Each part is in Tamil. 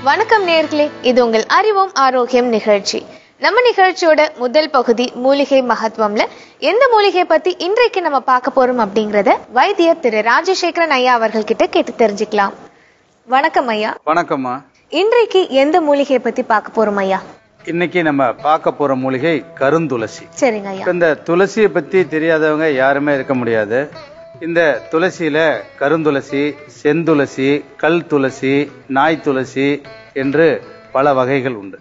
வணக்கம் நேர்களே இது உங்கள் அறிவோம் ஆரோக்கியம் நிகழ்ச்சி நம்ம நிகழ்ச்சியோட முதல் பகுதி மூலிகை மகத்துவம்ல எந்த மூலிகை பத்தி இன்றைக்கு நம்ம பார்க்க போறோம் அப்படிங்கறத வைத்தியர் திரு ராஜசேகரன் ஐயா அவர்கள் கிட்ட கேட்டு தெரிஞ்சுக்கலாம் வணக்கம் ஐயா வணக்கம்மா இன்றைக்கு எந்த மூலிகையை பத்தி பார்க்க போறோம் ஐயா இன்னைக்கு நம்ம பார்க்க போற மூலிகை கருந்துளசி சரிங்க ஐயா இப்ப இந்த துளசியை பத்தி தெரியாதவங்க யாருமே இருக்க முடியாது இந்த துளசியில கருந்துளசி செந்துளசி கல் துளசி நாய் துளசி என்று பல வகைகள் உண்டு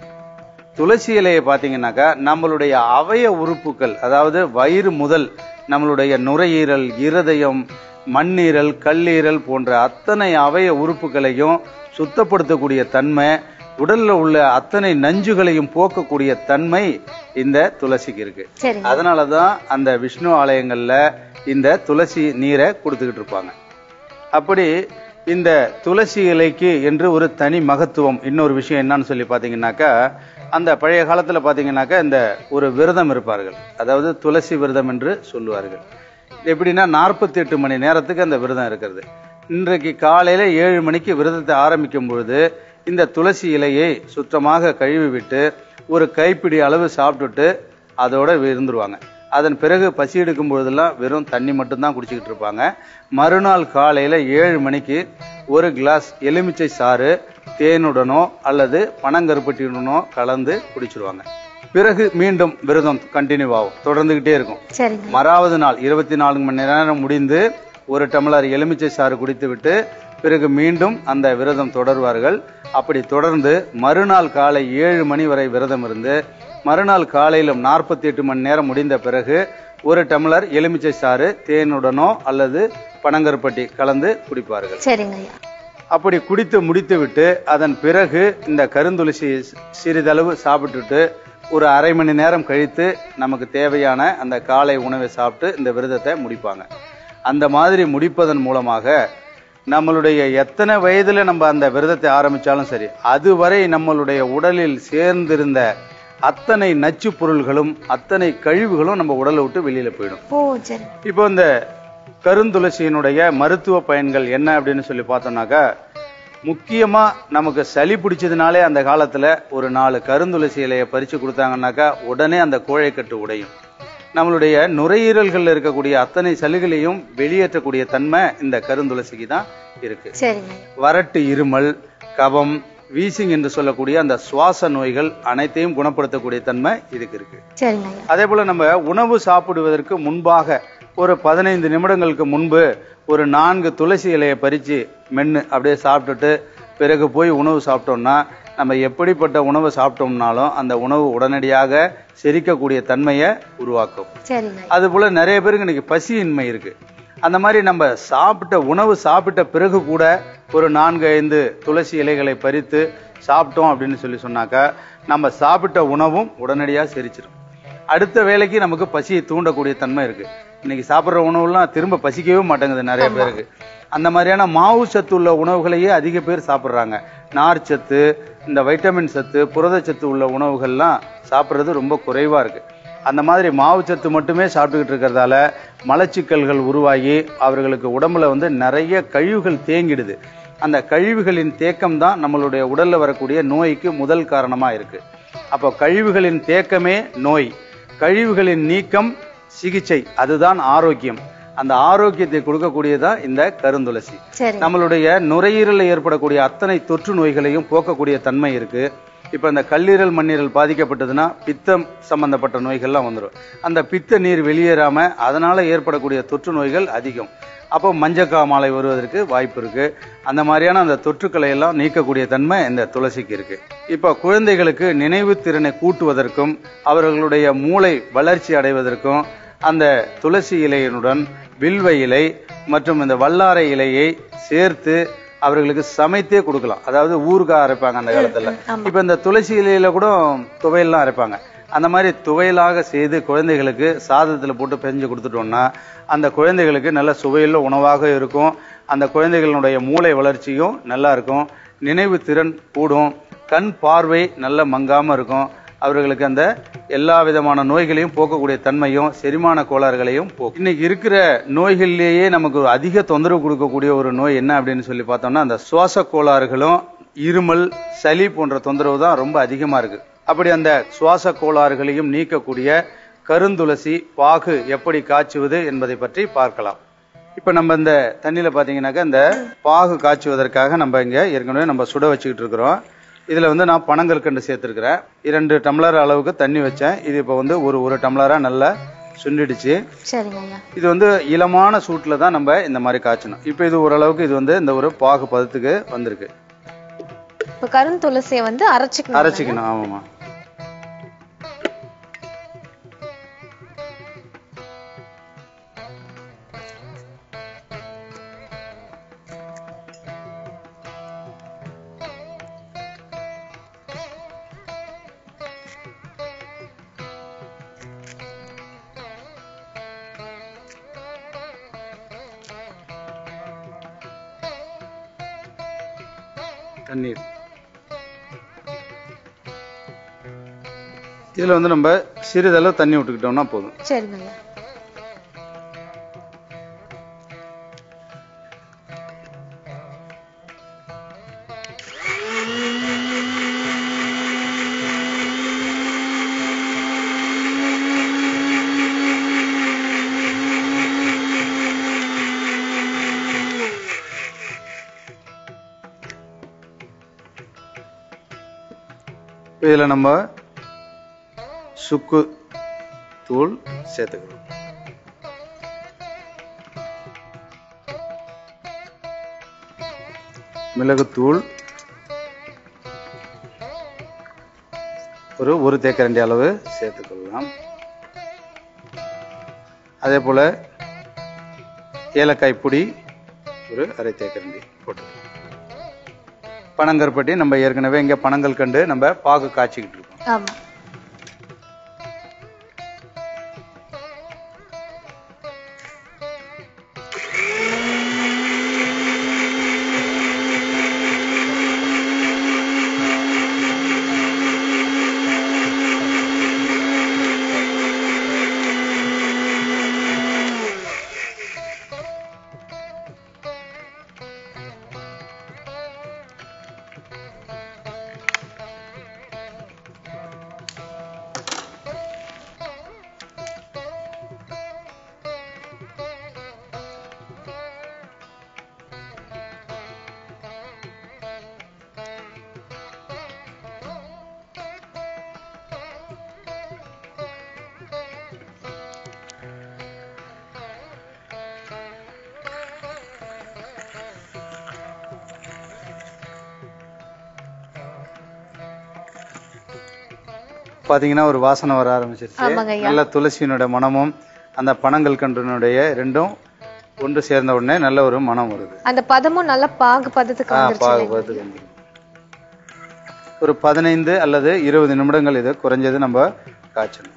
துளசி இலையை பார்த்தீங்கன்னாக்கா நம்மளுடைய அவய உறுப்புகள் அதாவது வயிறு முதல் நம்மளுடைய நுரையீரல் இருதயம் மண்ணீரல் கல்லீரல் போன்ற அத்தனை அவய உறுப்புகளையும் சுத்தப்படுத்தக்கூடிய தன்மை உடல்ல உள்ள அத்தனை நஞ்சுகளையும் போக்கக்கூடிய தன்மை இந்த துளசிக்கு இருக்கு சரிங்க அதனாலதான் அந்த விஷ்ணு ஆலயங்கள்ல இந்த துளசி நீரை கொடுத்துக்கிட்டு இருப்பாங்க அப்படி இந்த துளசி இலைக்கு என்று ஒரு தனி மகத்துவம் இன்னொரு விஷயம் என்னன்னு சொல்லி பாத்தீங்கன்னாக்கா அந்த பழைய காலத்துல பாத்தீங்கன்னாக்கா இந்த ஒரு விரதம் இருப்பார்கள் அதாவது துளசி விரதம் என்று சொல்லுவார்கள் எப்படின்னா நாற்பத்தி எட்டு மணி நேரத்துக்கு அந்த விரதம் இருக்கிறது இன்றைக்கு காலையில ஏழு மணிக்கு விரதத்தை ஆரம்பிக்கும் பொழுது இந்த துளசி இலையை சுத்தமாக கழுவி விட்டு ஒரு கைப்பிடி அளவு சாப்பிட்டுட்டு அதோட இருந்துருவாங்க அதன் பிறகு பசி எடுக்கும் பொழுதெல்லாம் வெறும் தண்ணி மட்டும்தான் குடிச்சிக்கிட்டு இருப்பாங்க மறுநாள் காலையில ஏழு மணிக்கு ஒரு கிளாஸ் எலுமிச்சை சாறு தேனுடனோ அல்லது பனங்கருப்பட்டியுடனோ கலந்து குடிச்சிருவாங்க பிறகு மீண்டும் விரதம் கண்டினியூ ஆகும் தொடர்ந்துகிட்டே இருக்கும் சரிங்க மறாவது நாள் இருபத்தி நான்கு மணி நேரம் முடிந்து ஒரு டம்ளர் எலுமிச்சை சாறு குடித்துவிட்டு பிறகு மீண்டும் அந்த விரதம் தொடர்வார்கள் அப்படி தொடர்ந்து மறுநாள் காலை ஏழு மணி வரை விரதம் இருந்து மறுநாள் காலையிலும் நாற்பத்தி எட்டு மணி நேரம் முடிந்த பிறகு ஒரு டம்ளர் எலுமிச்சை சாறு தேனுடனோ அல்லது பனங்கருப்பட்டி கலந்து குடிப்பார்கள் சரிங்க ஐயா அப்படி குடித்து முடித்துவிட்டு அதன் பிறகு இந்த கருந்துளசி சிறிதளவு சாப்பிட்டுட்டு ஒரு அரை மணி நேரம் கழித்து நமக்கு தேவையான அந்த காலை உணவை சாப்பிட்டு இந்த விரதத்தை முடிப்பாங்க அந்த மாதிரி முடிப்பதன் மூலமாக நம்மளுடைய எத்தனை வயதுல நம்ம அந்த விரதத்தை ஆரம்பிச்சாலும் சரி அதுவரை நம்மளுடைய உடலில் சேர்ந்திருந்த அத்தனை நச்சு பொருள்களும் அத்தனை கழிவுகளும் நம்ம உடலை விட்டு வெளியில போயிடும் ஓ சரி இப்போ இந்த கருந்துளசியினுடைய மருத்துவ பயன்கள் என்ன அப்படின்னு சொல்லி பார்த்தோம்னாக்கா முக்கியமா நமக்கு சளி பிடிச்சதுனாலே அந்த காலத்துல ஒரு நாலு கருந்துளசி இலையை பறிச்சு கொடுத்தாங்கன்னாக்கா உடனே அந்த கோழைக்கட்டு உடையும் நம்மளுடைய நுரையீரல்கள்ல இருக்கக்கூடிய அத்தனை சளிகளையும் வெளியேற்றக்கூடிய தன்மை இந்த கருந்துளசிக்கு தான் இருக்கு சரிங்க ஐயா வறட்டு இருமல் கபம் வீசிங் என்று சொல்லக்கூடிய அந்த சுவாச நோய்கள் அனைத்தையும் குணப்படுத்தக்கூடிய தன்மை இதுக்கு இருக்கு சரிங்க ஐயா அதே போல நம்ம உணவு சாப்பிடுவதற்கு முன்பாக ஒரு பதினைந்து நிமிடங்களுக்கு முன்பு ஒரு நான்கு துளசி இலையை பறிச்சு மென்னு அப்படியே சாப்பிட்டுட்டு பிறகு போய் உணவு சாப்பிட்டோம்னா நம்ம எப்படிப்பட்ட உணவு சாப்பிட்டோம்னாலும் அந்த உணவு உடனடியாக செரிக்கக்கூடிய தன்மையை உருவாக்கும் சரிங்க ஐயா அது போல நிறைய பேருக்கு இன்னைக்கு பசியின்மை இருக்கு அந்த மாதிரி நம்ம சாப்பிட்ட உணவு சாப்பிட்ட பிறகு கூட ஒரு நான்கு ஐந்து துளசி இலைகளை பறித்து சாப்பிட்டோம் அப்படின்னு சொல்லி சொன்னாக்கா நம்ம சாப்பிட்ட உணவும் உடனடியாக செரிச்சிடும் அடுத்த வேலைக்கு நமக்கு பசியை தூண்டக்கூடிய தன்மை இருக்கு இன்னைக்கு சாப்பிட்ற உணவுலாம் திரும்ப பசிக்கவே மாட்டேங்குது நிறைய பேருக்கு அந்த மாதிரியான மாவு சத்து உள்ள உணவுகளையே அதிக பேர் சாப்பிட்றாங்க நார் சத்து இந்த வைட்டமின் சத்து புரதச்சத்து உள்ள உணவுகள்லாம் சாப்பிட்றது ரொம்ப குறைவா இருக்கு அந்த மாதிரி மாவுச்சத்து மட்டுமே சாப்பிட்டுக்கிட்டு இருக்கிறதால மலச்சிக்கல்கள் உருவாகி அவர்களுக்கு உடம்புல வந்து நிறைய கழிவுகள் தேங்கிடுது அந்த கழிவுகளின் தேக்கம் தான் நம்மளுடைய உடல்ல வரக்கூடிய நோய்க்கு முதல் காரணமா இருக்கு அப்போ கழிவுகளின் தேக்கமே நோய் கழிவுகளின் நீக்கம் சிகிச்சை அதுதான் ஆரோக்கியம் அந்த ஆரோக்கியத்தை கொடுக்கக்கூடியதா இந்த கருந்துளசி சரி நம்மளுடைய நுரையீரலில் ஏற்படக்கூடிய அத்தனை தொற்று நோய்களையும் போக்கக்கூடிய தன்மை இருக்கு இப்ப இந்த கல்லீரல் மண்ணீரல் பாதிக்கப்பட்டதுன்னா பித்தம் சம்பந்தப்பட்ட நோய்கள்லாம் வந்துடும் அந்த பித்த நீர் வெளியேறாம அதனால ஏற்படக்கூடிய தொற்று நோய்கள் அதிகம் அப்போ மஞ்சக்காமாலை வருவதற்கு வாய்ப்பு இருக்கு அந்த மாதிரியான அந்த தொற்றுக்களை எல்லாம் நீக்கக்கூடிய தன்மை இந்த துளசிக்கு இருக்கு இப்போ குழந்தைகளுக்கு நினைவு திறனை கூட்டுவதற்கும் அவர்களுடைய மூளை வளர்ச்சி அடைவதற்கும் அந்த துளசி இலையினுடன் வில்வ இலை மற்றும் இந்த வல்லாரை இலையை சேர்த்து அவர்களுக்கு சமைத்தே கொடுக்கலாம் அதாவது ஊறுகாய் அரைப்பாங்க அந்த காலத்துல ஆமா. இப்ப இந்த துளசி இலையில கூட துவையல்லாம் அரைப்பாங்க அந்த மாதிரி துவையலாக செய்து குழந்தைகளுக்கு சாதத்துல போட்டு பெஞ்சு கொடுத்துட்டோம்னா அந்த குழந்தைகளுக்கு நல்ல சுவையுள்ள உணவாக இருக்கும் அந்த குழந்தைகளுடைய மூளை வளர்ச்சியும் நல்லா இருக்கும் நினைவு திறன் கூடும் கண் பார்வை நல்ல மங்காம இருக்கும் அவர்களுக்கு அந்த எல்லா விதமான நோய்களையும் போக்கக்கூடிய தன்மையும் செரிமான கோளாறுகளையும் போக்கும் இன்னைக்கு இருக்கிற நோய்கள்லேயே நமக்கு அதிக தொந்தரவு கொடுக்கக்கூடிய ஒரு நோய் என்ன அப்படின்னு சொல்லி பார்த்தோம்னா அந்த சுவாச கோளாறுகளும் இருமல் சளி போன்ற தொந்தரவு தான் ரொம்ப அதிகமா இருக்கு அப்படி அந்த சுவாச கோளாறுகளையும் நீக்கக்கூடிய கருந்துளசி பாகு எப்படி காய்ச்சுவது என்பதை பற்றி பார்க்கலாம் இப்ப நம்ம இந்த தண்ணியில பாத்தீங்கன்னாக்கா இந்த பாகு காய்ச்சுவதற்காக நம்ம இங்க ஏற்கனவே நம்ம சுட வச்சுக்கிட்டு இருக்கிறோம் இதுல வந்து நான் பனங்கற்கண்டு சேர்த்திருக்கிறேன் இரண்டு டம்ளர் அளவுக்கு தண்ணி வச்சேன் இது இப்ப வந்து ஒரு ஒரு டம்ளரா நல்லா சுண்டிடுச்சு சரிங்க ஐயா இது வந்து இளமான சூட்ல தான் நம்ம இந்த மாதிரி காய்ச்சணும் இப்போ இது ஓரளவுக்கு இது வந்து இந்த ஒரு பாகு பதத்துக்கு வந்திருக்கு இப்ப கருந்துளசியை வந்து அரைச்சிக்கணும் அரைச்சிக்கணும் ஆமாமா தண்ணீர் இதுல வந்து நம்ம சிறிதளவு தண்ணி விட்டுக்கிட்டோம்னா போதும் சரிங்க ஐயா இதுல நம்ம சுக்கு தூள் சேர்த்துக்கிறோம் மிளகுத்தூள் ஒரு ஒரு தேக்கரண்டி அளவு சேர்த்துக்கொள்ளலாம் அதே போல ஏலக்காய் பொடி ஒரு அரை தேக்கரண்டி போட்டுக்கலாம் பனங்கற்பட்டி நம்ம ஏற்கனவே இங்க பனங்கள் கண்டு நம்ம பாகு காய்ச்சிக்கிட்டு இருக்கோம் ஆமா பாத்தீங்கன்னா ஒரு வாசனை வர ஆரம்பிச்சிருச்சு ஆமாங்க ஐயா. நல்ல துளசியினுடைய மனமும் அந்த பனங்கள் கன்றினுடைய ரெண்டும் ஒன்று சேர்ந்த உடனே நல்ல ஒரு மனம் வருது அந்த பதமும் நல்ல பாகு பதத்துக்கு ஆ, வந்துருச்சு பாகு இல்லைங்களா? பதத்துக்கு வந்துரும். ஒரு பதினைந்து அல்லது இருபது நிமிடங்கள் இது குறைஞ்சது நம்ம காய்ச்சணும்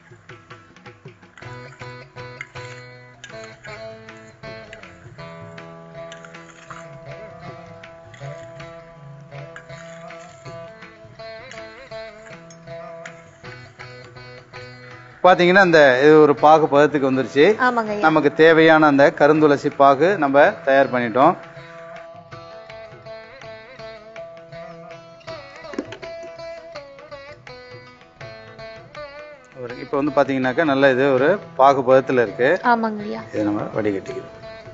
பாத்தீங்கன்னா இந்த இது ஒரு பாகு பதத்துக்கு வந்துருச்சு ஆமாங்க ஐயா நமக்கு தேவையான அந்த கருந்துளசி பாகு நம்ம தயார் பண்ணிட்டோம் ஒரு இப்போ வந்து பாத்தீங்கன்னாக்கா நல்ல இது ஒரு பாகு பதத்துல இருக்கு ஆமாங்க ஐயா இதை நம்ம வடிகட்டிக்கிறோம்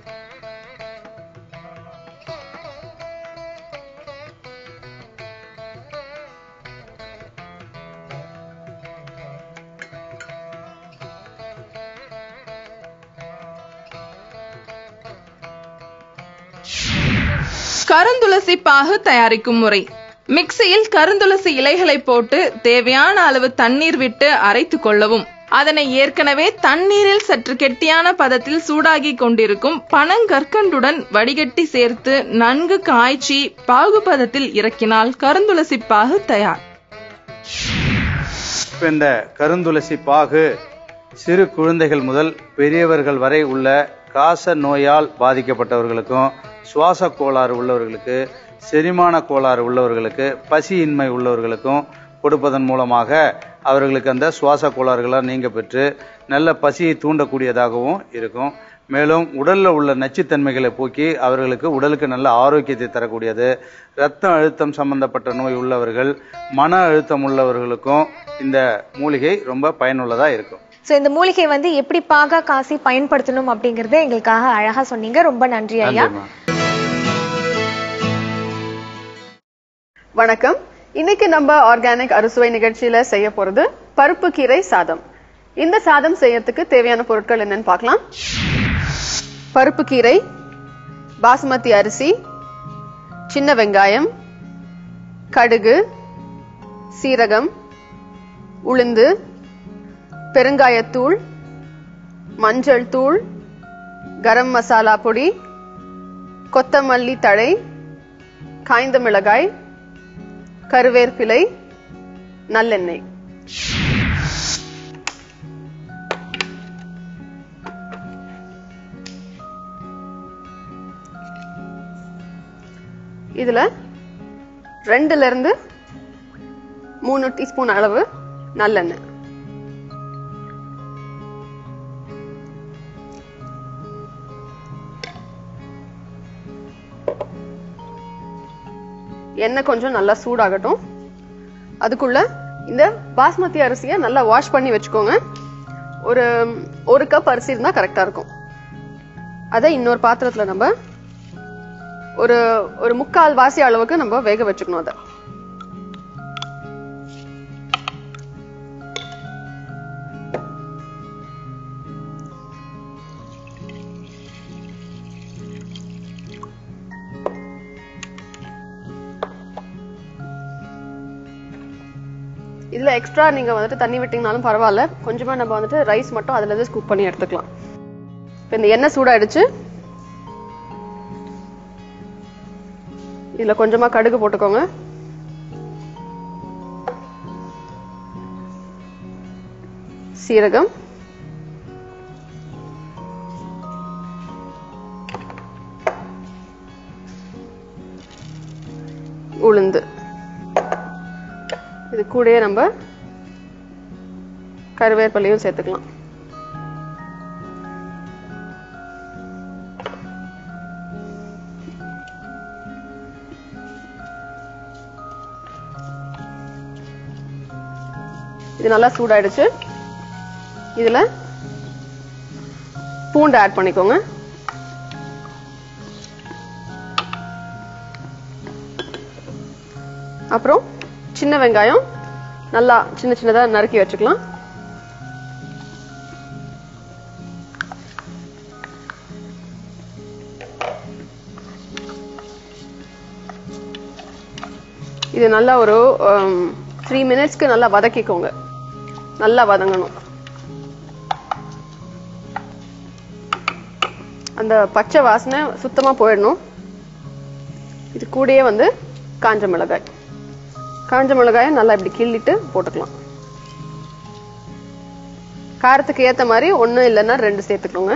கருந்துளசி பாகு தயாரிக்கும் முறை மிக்சியில் கருந்துளசி இலைகளை போட்டு தேவையான அளவு தண்ணீர் விட்டு அரைத்து கொள்ளவும் அதனை ஏற்கனவே தண்ணீரில் சற்று கெட்டியான பதத்தில் சூடாகி கொண்டிருக்கும் பனங்கற்கண்டுடன் வடிகட்டி சேர்த்து நன்கு காய்ச்சி பாகு பதத்தில் இறக்கினால் கருந்துளசி பாகு தயார் இப்போ இந்த கருந்துளசி பாகு சிறு குழந்தைகள் முதல் பெரியவர்கள் வரை உள்ள காச நோயால் பாதிக்கப்பட்டவர்களுக்கும் சுவாச கோளாறு உள்ளவர்களுக்கு செரிமான கோளாறு உள்ளவர்களுக்கு பசியின்மை உள்ளவர்களுக்கும் கொடுப்பதன் மூலமாக அவர்களுக்கு அந்த சுவாச கோளாறுகளாக நீங்க பெற்று நல்ல பசியை தூண்டக்கூடியதாகவும் இருக்கும் மேலும் உடல்ல உள்ள நச்சுத்தன்மைகளை போக்கி அவர்களுக்கு உடலுக்கு நல்ல ஆரோக்கியத்தை தரக்கூடியது இரத்த அழுத்தம் சம்பந்தப்பட்ட நோய் உள்ளவர்கள் மன அழுத்தம் உள்ளவர்களுக்கும் இந்த மூலிகை ரொம்ப பயனுள்ளதா இருக்கும் சோ இந்த மூலிகை வந்து எப்படி பாகா காசி பயன்படுத்தணும் அப்படிங்கறத எங்களுக்காக அழகா சொன்னீங்க ரொம்ப நன்றி ஐயா நன்றிம்மா வணக்கம் இன்னைக்கு நம்ம ஆர்கானிக் அறுசுவை நிகழ்ச்சியில செய்ய போறது பருப்பு கீரை சாதம் இந்த சாதம் செய்யறதுக்கு தேவையான பொருட்கள் என்னன்னு பார்க்கலாம் பருப்பு கீரை பாசுமதி அரிசி சின்ன வெங்காயம் கடுகு சீரகம் உளுந்து பெருங்காயத்தூள் மஞ்சள் தூள் கரம் மசாலா பொடி கொத்தமல்லி தழை காய்ந்த மிளகாய் கருவேப்பிலை நல்லெண்ணெய் இதுல ரெண்டுல இருந்து மூணு டீஸ்பூன் அளவு நல்லெண்ணெய் எண்ணெய் கொஞ்சம் நல்லா சூடாகட்டும் அதுக்குள்ள இந்த பாஸ்மதி அரிசியை நல்லா வாஷ் பண்ணி வச்சுக்கோங்க ஒரு ஒரு கப் அரிசி இருந்தா கரெக்டா இருக்கும் அதை இன்னொரு பாத்திரத்துல நம்ம ஒரு ஒரு முக்கால் வாசி அளவுக்கு நம்ம வேக வச்சுக்கணும் அதை இதுல எக்ஸ்ட்ரா நீங்க வந்துட்டு தண்ணி விட்டீங்கனாலும் பரவாயில்ல கொஞ்சமா நம்ம வந்துட்டு ரைஸ் மட்டும் அதுல இருந்து ஸ்கூப் பண்ணி எடுத்துக்கலாம் இப்ப இந்த எண்ணெய் சூடாயிடுச்சு இதுல கொஞ்சமா கடுகு போட்டுக்கோங்க சீரகம் உளுந்து இது கூடயே நம்ம கருவேப்பிலையும் சேர்த்துக்கலாம் இது நல்லா சூடாயிடுச்சு இதுல பூண்டு ஆட் பண்ணிக்கோங்க அப்புறம் சின்ன வெங்காயம் நல்லா சின்ன சின்னதா நறுக்கி வச்சுக்கலாம் இது நல்லா ஒரு த்ரீ மினிட்ஸ்க்கு நல்லா வதக்கிக்கோங்க நல்லா வதங்கணும் அந்த பச்சை வாசனை சுத்தமா போயிடணும் இது கூடயே வந்து காஞ்ச மிளகாய் காஞ்ச மிளகாயை நல்லா இப்படி கிள்ளிட்டு போட்டுக்கலாம் காரத்துக்கு ஏத்த மாதிரி ஒண்ணு இல்லைன்னா ரெண்டு சேர்த்துக்கோங்க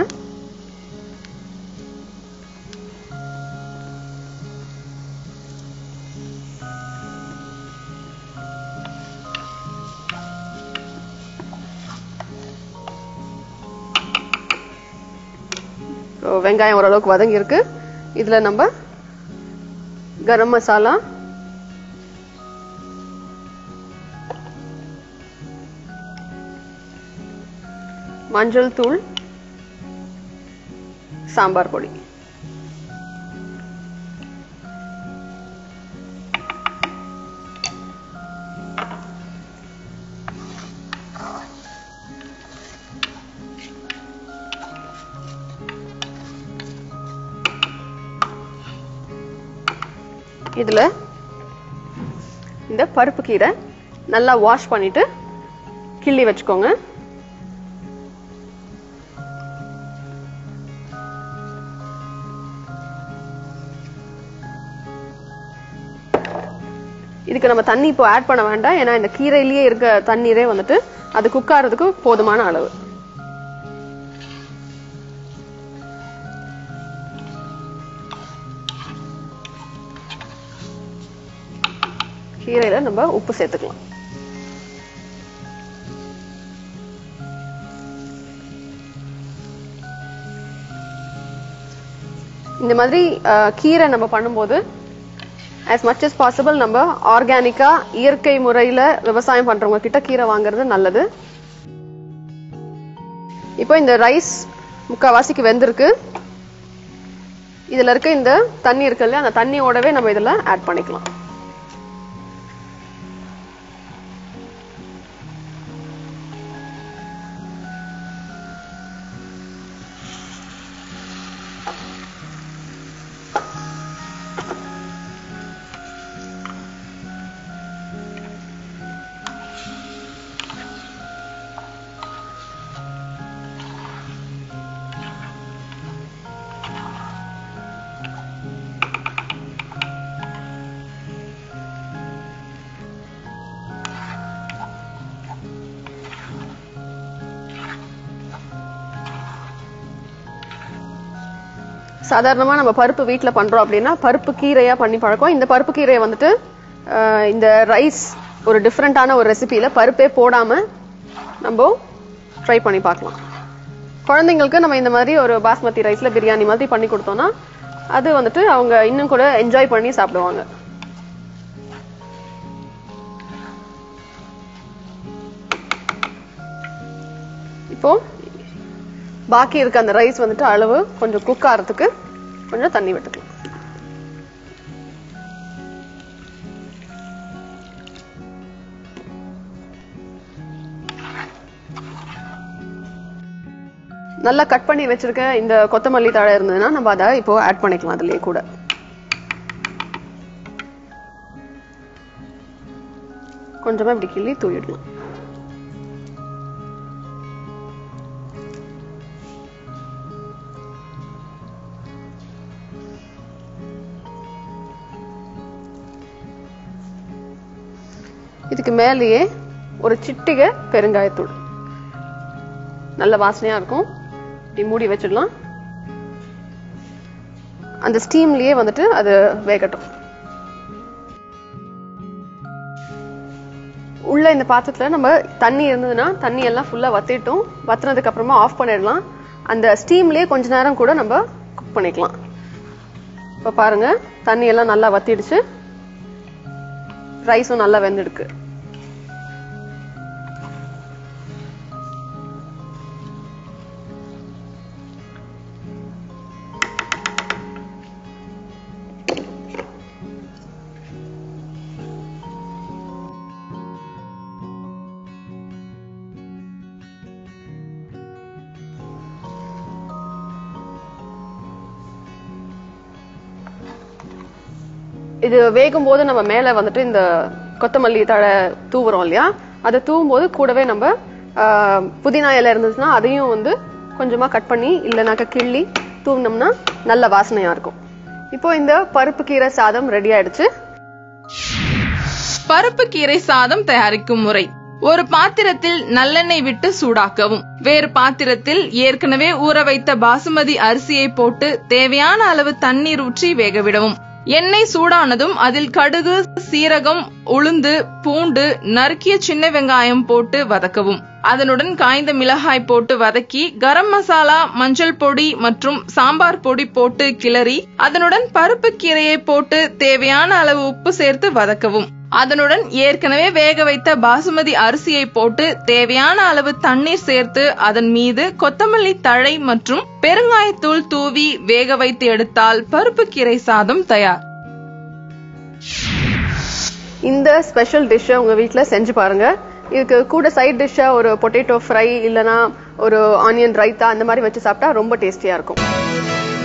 இப்போ வெங்காயம் ஓரளவுக்கு வதங்கி இருக்கு இதுல நம்ம கரம் மசாலா மஞ்சள் தூள் சாம்பார் பொடி இதுல இந்த பருப்பு கீரை நல்லா வாஷ் பண்ணிட்டு கிள்ளி வச்சுக்கோங்க இதுக்கு நம்ம தண்ணி இப்போ ஆட் பண்ண வேண்டாம் ஏன்னா இந்த கீரையிலேயே இருக்க தண்ணீரே வந்துட்டு அது குக் ஆகிறதுக்கு போதுமான அளவு கீரையில நம்ம உப்பு சேர்த்துக்கலாம் இந்த மாதிரி அஹ், கீரை நம்ம பண்ணும்போது as much as possible நம்ம ஆர்கானிக்கா இயற்கை முறையில விவசாயம் பண்றவங்க கிட்ட கீரை வாங்குறது நல்லது இப்போ இந்த ரைஸ் முக்காவாசிக்கு வெந்திருக்கு இதுல இருக்க இந்த தண்ணி இருக்கு இல்லையா அந்த தண்ணியோடவே நம்ம இதுல ஆட் பண்ணிக்கலாம் சாதாரணமா நம்ம பருப்பு வீட்ல பண்றோம் அப்படின்னா பருப்பு கீரையா பண்ணி பழக்கம் இந்த பருப்பு கீரையை வந்துட்டு ஆஹ், இந்த ரைஸ் ஒரு டிஃப்ரெண்டான ஒரு ரெசிபியில பருப்பே போடாம நம்ம ட்ரை பண்ணி பார்க்கலாம் குழந்தைங்களுக்கு நம்ம இந்த மாதிரி ஒரு பாஸ்மதி ரைஸ்ல பிரியாணி மாதிரி பண்ணி கொடுத்தோம்னா அது வந்துட்டு அவங்க இன்னும் கூட என்ஜாய் பண்ணி சாப்பிடுவாங்க இப்போ பாக்கி இருக்க அந்த ரைஸ் வந்துட்டு அளவு கொஞ்சம் குக் ஆகிறதுக்கு கொஞ்சம் தண்ணி விட்டுக்கலாம் நல்லா கட் பண்ணி வச்சிருக்க இந்த கொத்தமல்லி தழை இருந்ததுன்னா நம்ம அதை இப்போ ஆட் பண்ணிக்கலாம் அதுலயே கூட கொஞ்சமா இப்படி கிள்ளி தூவிடலாம் இதுக்கு மேலேயே ஒரு சிட்டிகை பெருங்காயத்தூள் நல்ல வாசனையா இருக்கும் இப்படி மூடி வச்சிடலாம் அந்த ஸ்டீம்லயே வந்துட்டு அது வேகட்டும் உள்ள இந்த பாத்திரத்துல நம்ம தண்ணி இருந்ததுன்னா தண்ணி எல்லாம் ஃபுல்லா வத்திட்டும் வத்துனதுக்கு அப்புறமா ஆஃப் பண்ணிடலாம் அந்த ஸ்டீம்லயே கொஞ்ச நேரம் கூட நம்ம குக் பண்ணிக்கலாம் இப்ப பாருங்க தண்ணி எல்லாம் நல்லா வத்திடுச்சு ரைஸும் நல்லா வெந்திருக்கு இது வேகும் போது நம்ம மேல வந்துட்டு இந்த கொத்தமல்லி தழை தூவுறோம் இல்லையா அதை தூவும் போது கூடவே நம்ம ஆஹ், புதினா இலை இருந்துச்சுன்னா அதையும் வந்து கொஞ்சமா கட் பண்ணி இல்லைனாக்கா கிள்ளி தூவினோம்னா நல்ல வாசனையா இருக்கும் இப்போ இந்த பருப்பு கீரை சாதம் ரெடி ஆயிடுச்சு பருப்பு கீரை சாதம் தயாரிக்கும் முறை ஒரு பாத்திரத்தில் நல்லெண்ணெய் விட்டு சூடாக்கவும் வேறு பாத்திரத்தில் ஏற்கனவே ஊற வைத்த பாசுமதி அரிசியை போட்டு தேவையான அளவு தண்ணீர் ஊற்றி வேகவிடவும் எண்ணெய் சூடானதும் அதில் கடுகு சீரகம் உளுந்து பூண்டு நறுக்கிய சின்ன வெங்காயம் போட்டு வதக்கவும் அதனுடன் காய்ந்த மிளகாய் போட்டு வதக்கி கரம் மசாலா மஞ்சள் பொடி மற்றும் சாம்பார் பொடி போட்டு கிளறி அதனுடன் பருப்பு கீரையை போட்டு தேவையான அளவு உப்பு சேர்த்து வதக்கவும் அதனுடன் ஏற்கனவே வேக வைத்த பாசுமதி அரிசியை போட்டு தேவையான அளவு தண்ணீர் சேர்த்து அதன் மீது கொத்தமல்லி தழை மற்றும் பெருங்காயத்தூள் தூவி வேக வைத்து எடுத்தால் பருப்பு கீரை சாதம் தயார் இந்த ஸ்பெஷல் டிஷ்ஷை உங்க வீட்ல செஞ்சு பாருங்க இதுக்கு கூட சைட் டிஷ்ஷா ஒரு பொட்டேட்டோ ஃப்ரை இல்லனா ஒரு ஆனியன் ரைத்தா அந்த மாதிரி வச்சு சாப்பிட்டா ரொம்ப டேஸ்டியா இருக்கும்